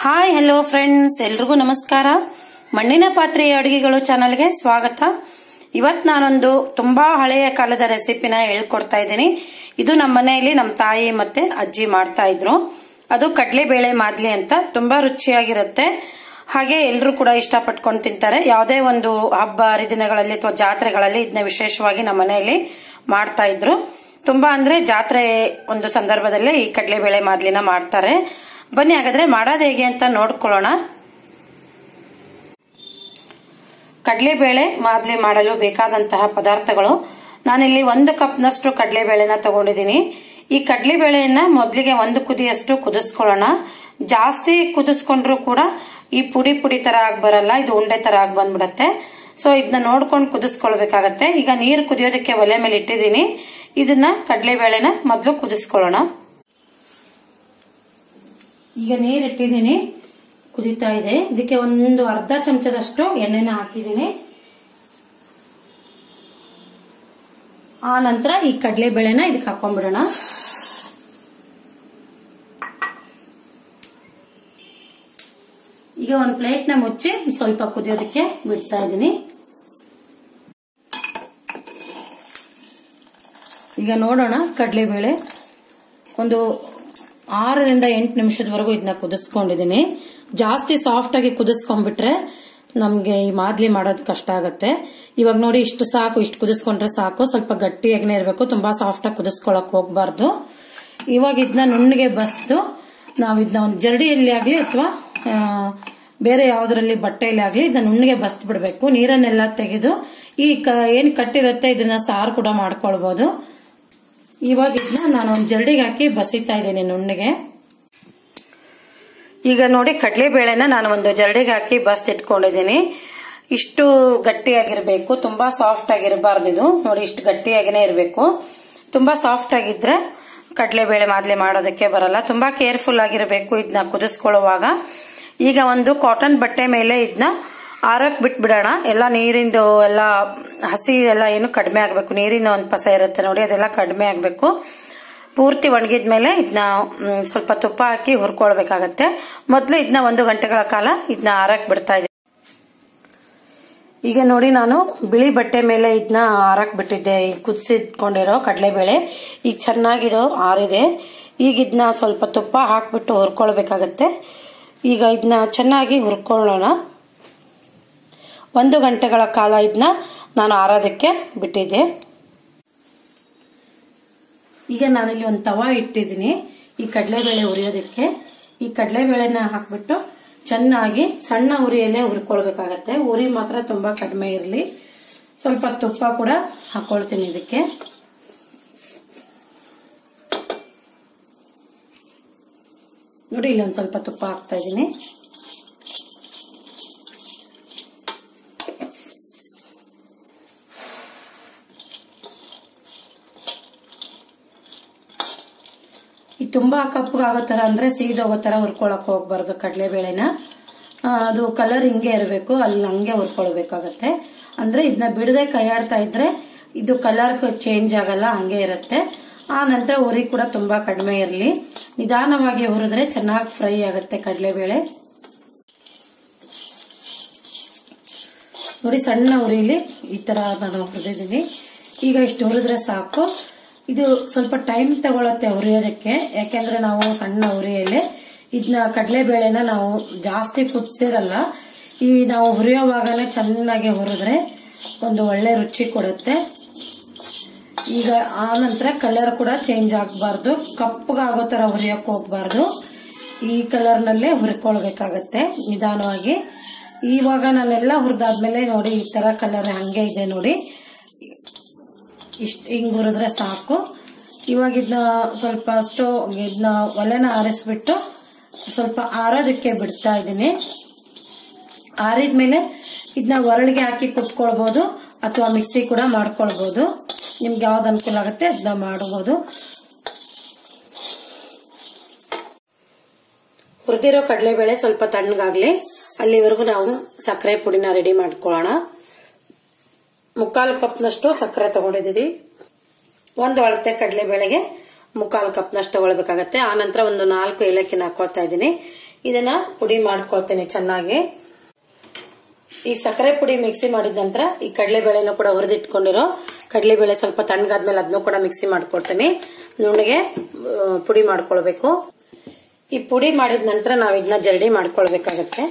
hi hello friends ಎಲ್ರಿಗೂ ನಮಸ್ಕಾರ ಮಣ್ಣಿನ ಪಾತ್ರೆಯ ಅಡುಗೆಗಳು ಚಾನಲ್ಗೆ ಸ್ವಾಗತ ಇವತ್ ನಾನೊಂದು ತುಂಬಾ ಹಳೆಯ ಕಾಲದ ರೆಸಿಪಿನ ಹೇಳ್ಕೊಡ್ತಾ ಇದ್ದೀನಿ ಇದು ನಮ್ಮ ಮನೆಯಲ್ಲಿ ನಮ್ಮ ತಾಯಿ ಮತ್ತೆ ಅಜ್ಜಿ ಮಾಡ್ತಾ ಇದ್ರು ಅದು ಕಡಲೆಬೇಳೆ ಮಾದ್ಲಿ ಅಂತ ತುಂಬಾ ರುಚಿಯಾಗಿರುತ್ತೆ ಹಾಗೆ ಎಲ್ಲರೂ ಕೂಡ ಇಷ್ಟಪಟ್ಕೊಂಡು ತಿಂತಾರೆ ಯಾವುದೇ ಒಂದು ಹಬ್ಬ ಹರಿದಿನಗಳಲ್ಲಿ ಅಥವಾ ಜಾತ್ರೆಗಳಲ್ಲಿ ಇದನ್ನ ವಿಶೇಷವಾಗಿ ನಮ್ಮ ಮನೆಯಲ್ಲಿ ಮಾಡ್ತಾ ಇದ್ರು ತುಂಬಾ ಅಂದ್ರೆ ಜಾತ್ರೆ ಒಂದು ಸಂದರ್ಭದಲ್ಲಿ ಈ ಕಡಲೆಬೇಳೆ ಮಾದ್ಲಿನ ಮಾಡ್ತಾರೆ ಬನ್ನಿ ಹಾಗಾದ್ರೆ ಮಾಡೋದು ಹೇಗೆ ಅಂತ ನೋಡ್ಕೊಳ್ಳೋಣ ಕಡಲೆಬೇಳೆ ಮಾದ್ಲಿ ಮಾಡಲು ಬೇಕಾದಂತಹ ಪದಾರ್ಥಗಳು ನಾನಿಲ್ಲಿ ಒಂದು ಕಪ್ನಷ್ಟು ಕಡಲೆಬೇಳೆನ ತಗೊಂಡಿದ್ದೀನಿ ಈ ಕಡಲೆಬೇಳೆಯನ್ನ ಮೊದಲಿಗೆ ಒಂದು ಕುದಿಯಷ್ಟು ಕುದಿಸ್ಕೊಳ್ಳೋಣ ಜಾಸ್ತಿ ಕುದಿಸ್ಕೊಂಡ್ರು ಕೂಡ ಈ ಪುಡಿ ಪುಡಿ ತರ ಆಗಿ ಬರಲ್ಲ ಇದು ಉಂಡೆ ತರ ಆಗಿ ಬಂದ್ಬಿಡತ್ತೆ ಸೊ ಇದನ್ನ ನೋಡ್ಕೊಂಡು ಕುದಿಸ್ಕೊಳ್ಬೇಕಾಗತ್ತೆ ಈಗ ನೀರು ಕುದಿಯೋದಕ್ಕೆ ಒಲೆ ಮೇಲೆ ಇಟ್ಟಿದ್ದೀನಿ ಇದನ್ನ ಕಡಲೆಬೇಳೆನ ಮೊದಲು ಕುದಿಸ್ಕೊಳ್ಳೋಣ ಈಗ ನೀರು ಇಟ್ಟಿದ್ದೀನಿ ಕುದೀತಾ ಇದೆ ಇದಕ್ಕೆ ಒಂದು ಅರ್ಧ ಚಮಚದಷ್ಟು ಎಣ್ಣೆನ ಹಾಕಿದ್ದೀನಿ ಆ ನಂತರ ಈ ಕಡಲೆಬೇಳೆನ ಇದಕ್ಕೆ ಹಾಕೊಂಡ್ಬಿಡೋಣ ಈಗ ಒಂದು ಪ್ಲೇಟ್ನ ಮುಚ್ಚಿ ಸ್ವಲ್ಪ ಕುದಿಯೋದಕ್ಕೆ ಬಿಡ್ತಾ ಇದ್ದೀನಿ ಈಗ ನೋಡೋಣ ಕಡಲೆಬೇಳೆ ಒಂದು ಆರರಿಂದ ಎಂಟು ನಿಮಿಷದವರೆಗೂ ಇದನ್ನ ಕುದಿಸ್ಕೊಂಡಿದ್ದೀನಿ ಜಾಸ್ತಿ ಸಾಫ್ಟ್ ಆಗಿ ಕುದಿಸ್ಕೊಂಡ್ಬಿಟ್ರೆ ನಮ್ಗೆ ಈ ಮಾದ್ಲಿ ಮಾಡೋದು ಕಷ್ಟ ಆಗುತ್ತೆ ಇವಾಗ ನೋಡಿ ಇಷ್ಟು ಸಾಕು ಇಷ್ಟು ಕುದಿಸ್ಕೊಂಡ್ರೆ ಸಾಕು ಸ್ವಲ್ಪ ಗಟ್ಟಿಯಾಗನೇ ಇರಬೇಕು ತುಂಬಾ ಸಾಫ್ಟ್ ಆಗಿ ಕುದಿಸ್ಕೊಳಕ್ ಹೋಗ್ಬಾರ್ದು ಇವಾಗ ಇದನ್ನ ನುಣ್ಣಗೆ ಬಸ್ದು ನಾವು ಇದನ್ನ ಒಂದು ಜರಡಿಯಲ್ಲಿ ಆಗ್ಲಿ ಅಥವಾ ಬೇರೆ ಯಾವ್ದ್ರಲ್ಲಿ ಬಟ್ಟೆಯಲ್ಲಿ ಆಗ್ಲಿ ಇದನ್ನ ನುಣ್ಣಗೆ ಬಸ್ದು ಬಿಡಬೇಕು ನೀರನ್ನೆಲ್ಲ ತೆಗೆದು ಈ ಏನ್ ಕಟ್ಟಿರುತ್ತೆ ಇದನ್ನ ಸಾರು ಕೂಡ ಮಾಡ್ಕೊಳ್ಬಹುದು ಇವಾಗ ಇದನ್ನ ನಾನು ಒಂದು ಜರಡಿಗೆ ಹಾಕಿ ಬಸಿತಾ ಇದ್ದೀನಿ ನುಣ್ಣಗೆ ಈಗ ನೋಡಿ ಕಡಲೆಬೇಳೆನ ನಾನು ಒಂದು ಜರಡಿಗೆ ಹಾಕಿ ಬಸ್ ಇಟ್ಕೊಂಡಿದ್ದೀನಿ ಇಷ್ಟು ಗಟ್ಟಿಯಾಗಿರ್ಬೇಕು ತುಂಬಾ ಸಾಫ್ಟ್ ಆಗಿರಬಾರ್ದು ಇದು ನೋಡಿ ಇಷ್ಟು ಗಟ್ಟಿಯಾಗಿನೇ ಇರಬೇಕು ತುಂಬಾ ಸಾಫ್ಟ್ ಆಗಿದ್ರೆ ಕಡಲೆಬೇಳೆ ಮಾದ್ಲಿ ಮಾಡೋದಕ್ಕೆ ಬರಲ್ಲ ತುಂಬಾ ಕೇರ್ಫುಲ್ ಆಗಿರಬೇಕು ಇದನ್ನ ಕುದಿಸ್ಕೊಳ್ಳುವಾಗ ಈಗ ಒಂದು ಕಾಟನ್ ಬಟ್ಟೆ ಮೇಲೆ ಇದನ್ನ ಆರಕ್ ಬಿಟ್ಬಿಡೋಣ ಎಲ್ಲ ನೀರಿಂದು ಎಲ್ಲ ಹಸಿ ಎಲ್ಲ ಏನು ಕಡಿಮೆ ಆಗಬೇಕು ನೀರಿನ ಒಂದು ಪಸ ಇರುತ್ತೆ ನೋಡಿ ಅದೆಲ್ಲ ಕಡಿಮೆ ಆಗಬೇಕು ಪೂರ್ತಿ ಒಣಗಿದ್ಮೇಲೆ ಇದನ್ನ ಸ್ವಲ್ಪ ತುಪ್ಪ ಹಾಕಿ ಹುರ್ಕೊಳ್ಬೇಕಾಗತ್ತೆ ಮೊದಲು ಇದನ್ನ ಒಂದು ಗಂಟೆಗಳ ಕಾಲ ಇದನ್ನ ಆರಕ್ ಬಿಡ್ತಾ ಇದ್ದೀನಿ ಈಗ ನೋಡಿ ನಾನು ಬಿಳಿ ಬಟ್ಟೆ ಮೇಲೆ ಇದನ್ನ ಆರಕ್ ಬಿಟ್ಟಿದ್ದೆ ಈ ಕುದಿಸಿಟ್ಕೊಂಡಿರೋ ಕಡಲೆಬೇಳೆ ಈಗ ಚೆನ್ನಾಗಿರೋ ಆರಿದೆ ಈಗ ಇದನ್ನ ಸ್ವಲ್ಪ ತುಪ್ಪ ಹಾಕ್ಬಿಟ್ಟು ಹುರ್ಕೊಳ್ಬೇಕಾಗತ್ತೆ ಈಗ ಇದನ್ನ ಚೆನ್ನಾಗಿ ಹುರ್ಕೊಳ್ಳೋಣ ಒಂದು ಗಂಟೆಗಳ ಕಾಲ ಇದನ್ನ ನಾನು ಆರೋದಕ್ಕೆ ಬಿಟ್ಟಿದ್ದೆ ಈಗ ನಾನಿಲ್ಲಿ ಒಂದು ತವಾ ಇಟ್ಟಿದ್ದೀನಿ ಈ ಕಡಲೆಬೇಳೆ ಹುರಿಯೋದಕ್ಕೆ ಈ ಕಡಲೆಬೇಳೆನ ಹಾಕ್ಬಿಟ್ಟು ಚೆನ್ನಾಗಿ ಸಣ್ಣ ಉರಿಯಲ್ಲೇ ಹುರ್ಕೊಳ್ಬೇಕಾಗತ್ತೆ ಉರಿ ಮಾತ್ರ ತುಂಬಾ ಕಡಿಮೆ ಇರಲಿ ಸ್ವಲ್ಪ ತುಪ್ಪ ಕೂಡ ಹಾಕೊಳ್ತೀನಿ ಇದಕ್ಕೆ ನೋಡಿ ಇಲ್ಲಿ ಒಂದು ಸ್ವಲ್ಪ ತುಪ್ಪ ಹಾಕ್ತಾ ಇದ್ದೀನಿ ಈ ತುಂಬಾ ಕಪ್ಪಗಾಗೋ ತರ ಅಂದ್ರೆ ಸೀದೋಗೋ ತರ ಹುರ್ಕೊಳಕ್ ಹೋಗ್ಬಾರ್ದು ಕಡಲೆಬೇಳೆನ ಅದು ಕಲರ್ ಹಿಂಗೆ ಇರಬೇಕು ಅಲ್ಲಿ ಹಂಗೆ ಹುರ್ಕೊಳ್ಬೇಕಾಗತ್ತೆ ಅಂದ್ರೆ ಇದನ್ನ ಬಿಡದೆ ಕೈಯಾಡ್ತಾ ಇದ್ರೆ ಇದು ಕಲರ್ ಚೇಂಜ್ ಆಗಲ್ಲ ಹಂಗೆ ಇರುತ್ತೆ ಆ ನಂತರ ಉರಿ ಕೂಡ ತುಂಬಾ ಕಡಿಮೆ ಇರಲಿ ನಿಧಾನವಾಗಿ ಹುರಿದ್ರೆ ಚೆನ್ನಾಗಿ ಫ್ರೈ ಆಗುತ್ತೆ ಕಡಲೆಬೇಳೆ ನೋಡಿ ಸಣ್ಣ ಉರಿಲಿ ಈ ತರ ನಾನು ಹುರಿದಿದ್ದೀನಿ ಈಗ ಇಷ್ಟು ಹುರಿದ್ರೆ ಸಾಕು ಇದು ಸ್ವಲ್ಪ ಟೈಮ್ ತಗೊಳತ್ತೆ ಹುರಿಯೋದಕ್ಕೆ ಯಾಕೆಂದ್ರೆ ನಾವು ಸಣ್ಣ ಉರಿಯಲ್ಲಿ ಇದನ್ನ ಕಡಲೆಬೇಳೆನ ನಾವು ಜಾಸ್ತಿ ಕುದಿಸಿರಲ್ಲ ಈ ನಾವು ಹುರಿಯೋವಾಗನೇ ಚೆನ್ನಾಗಿ ಹುರಿದ್ರೆ ಒಂದು ಒಳ್ಳೆ ರುಚಿ ಕೊಡುತ್ತೆ ಈಗ ಆ ನಂತರ ಕಲರ್ ಕೂಡ ಚೇಂಜ್ ಆಗಬಾರ್ದು ಕಪ್ಪಗಾಗೋ ತರ ಹುರಿಯಕ್ ಹೋಗ್ಬಾರ್ದು ಈ ಕಲರ್ ನಲ್ಲೇ ಹುರ್ಕೊಳ್ಬೇಕಾಗತ್ತೆ ನಿಧಾನವಾಗಿ ಇವಾಗ ನಾನೆಲ್ಲ ಹುರಿದಾದ್ಮೇಲೆ ನೋಡಿ ಈ ತರ ಕಲರ್ ಹಂಗೆ ಇದೆ ನೋಡಿ ಇಷ್ಟ ಹಿಂಗ್ ಹುರಿದ್ರೆ ಸಾಕು ಇವಾಗ ಇದನ್ನ ಸ್ವಲ್ಪ ಸ್ಟೋವ್ ಇದನ್ನ ಒಲೆನ ಆರಿಸ್ಬಿಟ್ಟು ಸ್ವಲ್ಪ ಆರೋದಕ್ಕೆ ಬಿಡ್ತಾ ಇದ್ದೀನಿ ಆರಿದ್ಮೇಲೆ ಇದನ್ನ ಒರಳಿಗೆ ಹಾಕಿ ಕುಟ್ಕೊಳ್ಬಹುದು ಅಥವಾ ಮಿಕ್ಸಿ ಕೂಡ ಮಾಡ್ಕೊಳ್ಬಹುದು ನಿಮ್ಗೆ ಯಾವ್ದು ಅನುಕೂಲ ಆಗುತ್ತೆ ಅದನ್ನ ಮಾಡಬಹುದು ಹುರಿದಿರೋ ಕಡಲೆಬೇಳೆ ಸ್ವಲ್ಪ ತಣ್ಣಗಾಗ್ಲಿ ಅಲ್ಲಿವರೆಗೂ ನಾವು ಸಕ್ಕರೆ ಪುಡಿನ ರೆಡಿ ಮಾಡ್ಕೊಳ್ಳೋಣ ಮುಕ್ಕಾಲು ಕಪ್ನಷ್ಟು ಸಕ್ಕರೆ ತಗೊಂಡಿದ್ದೀವಿ ಒಂದು ಅಳತೆ ಕಡಲೆಬೇಳೆಗೆ ಮುಕ್ಕಾಲು ಕಪ್ನಷ್ಟು ತಗೊಳ್ಬೇಕಾಗತ್ತೆ ಆ ನಂತರ ಒಂದು ನಾಲ್ಕು ಏಲಕ್ಕಿನ ಹಾಕೊಳ್ತಾ ಇದ್ದೀನಿ ಇದನ್ನ ಪುಡಿ ಮಾಡ್ಕೊಳ್ತೇನೆ ಚೆನ್ನಾಗಿ ಈ ಸಕ್ಕರೆ ಪುಡಿ ಮಿಕ್ಸಿ ಮಾಡಿದ ನಂತರ ಈ ಕಡಲೆಬೇಳೆನೂ ಕೂಡ ಹುರಿದಿಟ್ಕೊಂಡಿರೋ ಕಡಲೆಬೇಳೆ ಸ್ವಲ್ಪ ತಣ್ಣಗಾದ್ಮೇಲೆ ಅದನ್ನು ಕೂಡ ಮಿಕ್ಸಿ ಮಾಡ್ಕೊಳ್ತೀನಿ ನುಣ್ಣಗೆ ಆ, ಪುಡಿ ಮಾಡ್ಕೊಳ್ಬೇಕು ಈ ಪುಡಿ ಮಾಡಿದ ನಂತರ ನಾವು ಇದನ್ನ ಜರಡಿ ಮಾಡ್ಕೊಳ್ಬೇಕಾಗತ್ತೆ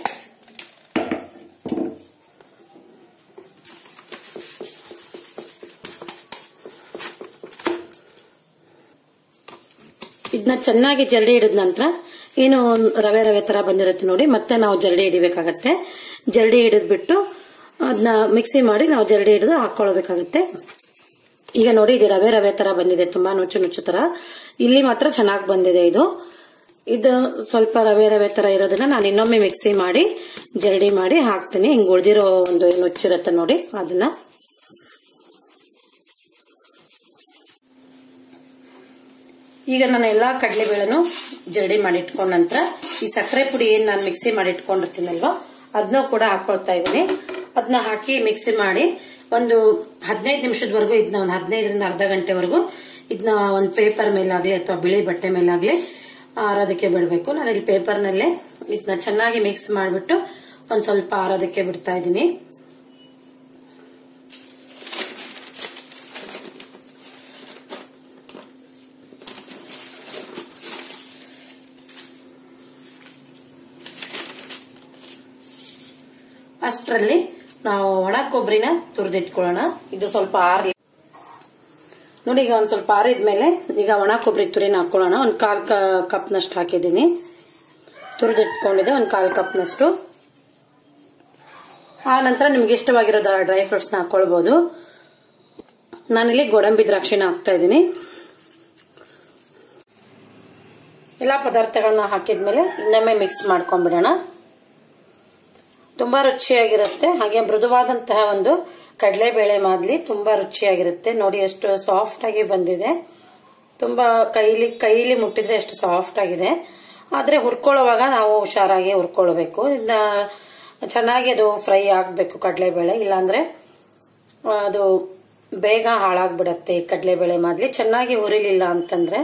ಇದನ್ನ ಚೆನ್ನಾಗಿ ಜರಡಿ ಹಿಡಿದ ನಂತರ ಏನು ರವೆ ರವೆ ತರ ಬಂದಿರುತ್ತೆ ನೋಡಿ ಮತ್ತೆ ನಾವು ಜರಡಿ ಹಿಡಿಬೇಕಾಗತ್ತೆ ಜರಡಿ ಹಿಡಿದ್ಬಿಟ್ಟು ಅದನ್ನ ಮಿಕ್ಸಿ ಮಾಡಿ ನಾವು ಜರಡಿ ಹಿಡಿದು ಹಾಕೊಳ್ಬೇಕಾಗತ್ತೆ ಈಗ ನೋಡಿ ಇದು ರವೆ ರವೆ ತರ ಬಂದಿದೆ ತುಂಬಾ ನುಚ್ಚು ನುಚ್ಚು ತರ ಇಲ್ಲಿ ಮಾತ್ರ ಚೆನ್ನಾಗಿ ಬಂದಿದೆ ಇದು ಇದು ಸ್ವಲ್ಪ ರವೆ ರವೆ ತರ ಇರೋದನ್ನ ನಾನು ಇನ್ನೊಮ್ಮೆ ಮಿಕ್ಸಿ ಮಾಡಿ ಜರಡಿ ಮಾಡಿ ಹಾಕ್ತೀನಿ ಹಿಂಗ್ ಉಳ್ದಿರೋ ಒಂದು ಏನು ನುಚ್ಚಿರುತ್ತೆ ನೋಡಿ ಅದನ್ನ ಈಗ ನಾನು ಎಲ್ಲಾ ಕಡಲೆಬೇಳೆನು ಜರಡಿ ಮಾಡಿ ಇಟ್ಕೊಂಡ ನಂತರ ಈ ಸಕ್ಕರೆ ಪುಡಿ ಏನ್ ನಾನು ಮಿಕ್ಸಿ ಮಾಡಿ ಇಟ್ಕೊಂಡಿರ್ತೀನಲ್ವಾ ಅದನ್ನೂ ಕೂಡ ಹಾಕೊಳ್ತಾ ಇದ್ದೀನಿ ಅದನ್ನ ಹಾಕಿ ಮಿಕ್ಸಿ ಮಾಡಿ ಒಂದು ಹದಿನೈದು ನಿಮಿಷದವರೆಗೂ ಇದನ್ನ ಒಂದು ಹದಿನೈದರಿಂದ ಅರ್ಧ ಗಂಟೆವರೆಗೂ ಇದನ್ನ ಒಂದು ಪೇಪರ್ ಮೇಲಾಗ್ಲಿ ಅಥವಾ ಬಿಳಿ ಬಟ್ಟೆ ಮೇಲಾಗ್ಲಿ ಆರೋದಕ್ಕೆ ಬಿಡಬೇಕು ನಾನು ಇಲ್ಲಿ ಪೇಪರ್ನಲ್ಲೇ ಇದನ್ನ ಚೆನ್ನಾಗಿ ಮಿಕ್ಸ್ ಮಾಡಿಬಿಟ್ಟು ಒಂದ್ ಸ್ವಲ್ಪ ಆರೋದಕ್ಕೆ ಬಿಡ್ತಾ ಇದ್ದೀನಿ ಅಷ್ಟರಲ್ಲಿ ನಾವು ಒಣ ಕೊಬ್ಬರಿನ ತುರಿದಿಟ್ಕೊಳ್ಳೋಣ ಇದು ಸ್ವಲ್ಪ ಆರ್ಲಿ ನೋಡಿ ಈಗ ಒಂದ್ ಸ್ವಲ್ಪ ಆರಿದ್ಮೇಲೆ ಈಗ ಒಣ ಕೊಬ್ಬರಿ ತುರಿನ ಹಾಕೊಳ್ಳೋಣ ಒಂದ್ ಕಾಲ್ ಕಪ್ನಷ್ಟು ಹಾಕಿದ್ದೀನಿ ತುರಿದಿಟ್ಕೊಂಡಿದ್ದೆ ಒಂದ್ ಕಾಲ್ ಕಪ್ನಷ್ಟು ಆ ನಂತರ ನಿಮ್ಗೆ ಇಷ್ಟವಾಗಿರೋ ಡ್ರೈ ಫ್ರೂಟ್ಸ್ನ ಹಾಕೊಳ್ಬಹುದು ನಾನಿಲ್ಲಿ ಗೋಡಂಬಿ ದ್ರಾಕ್ಷಿನ ಹಾಕ್ತಾ ಇದ್ದೀನಿ ಎಲ್ಲಾ ಪದಾರ್ಥಗಳನ್ನ ಹಾಕಿದ್ಮೇಲೆ ಇನ್ನೊಮ್ಮೆ ಮಿಕ್ಸ್ ಮಾಡ್ಕೊಂಡ್ಬಿಡೋಣ ತುಂಬಾ ರುಚಿಯಾಗಿರುತ್ತೆ ಹಾಗೆ ಮೃದುವಾದಂತಹ ಒಂದು ಕಡಲೆಬೇಳೆ ಮಾದ್ಲಿ ತುಂಬಾ ರುಚಿಯಾಗಿರುತ್ತೆ ನೋಡಿ ಎಷ್ಟು ಸಾಫ್ಟ್ ಆಗಿ ಬಂದಿದೆ ತುಂಬಾ ಕೈಲಿ ಕೈಲಿ ಮುಟ್ಟಿದ್ರೆ ಎಷ್ಟು ಸಾಫ್ಟ್ ಆಗಿದೆ ಆದ್ರೆ ಹುರ್ಕೊಳ್ಳುವಾಗ ನಾವು ಹುಷಾರಾಗಿ ಹುರ್ಕೊಳ್ಬೇಕು ಇದನ್ನ ಚೆನ್ನಾಗಿ ಅದು ಫ್ರೈ ಆಗಬೇಕು ಕಡಲೆಬೇಳೆ ಇಲ್ಲಾಂದ್ರೆ ಅದು ಬೇಗ ಹಾಳಾಗ್ಬಿಡತ್ತೆ ಈ ಕಡಲೆಬೇಳೆ ಮಾದ್ಲಿ ಚೆನ್ನಾಗಿ ಹುರಿಲಿಲ್ಲ ಅಂತಂದ್ರೆ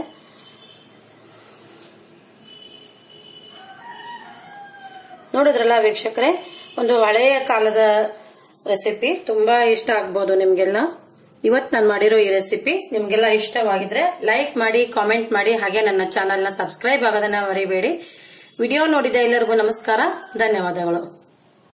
ನೋಡಿದ್ರಲ್ಲ ವೀಕ್ಷಕರೇ ಒಂದು ಹಳೆಯ ಕಾಲದ ರೆಸಿಪಿ ತುಂಬಾ ಇಷ್ಟ ಆಗ್ಬೋದು ನಿಮ್ಗೆಲ್ಲ ಇವತ್ ನಾನು ಮಾಡಿರೋ ಈ ರೆಸಿಪಿ ನಿಮ್ಗೆಲ್ಲ ಇಷ್ಟವಾಗಿದ್ರೆ ಲೈಕ್ ಮಾಡಿ ಕಾಮೆಂಟ್ ಮಾಡಿ ಹಾಗೆ ನನ್ನ ಚಾನೆಲ್ನ ಸಬ್ಸ್ಕ್ರೈಬ್ ಆಗೋದನ್ನ ಮರಿಬೇಡಿ ವಿಡಿಯೋ ನೋಡಿದ ಎಲ್ಲರಿಗೂ ನಮಸ್ಕಾರ ಧನ್ಯವಾದಗಳು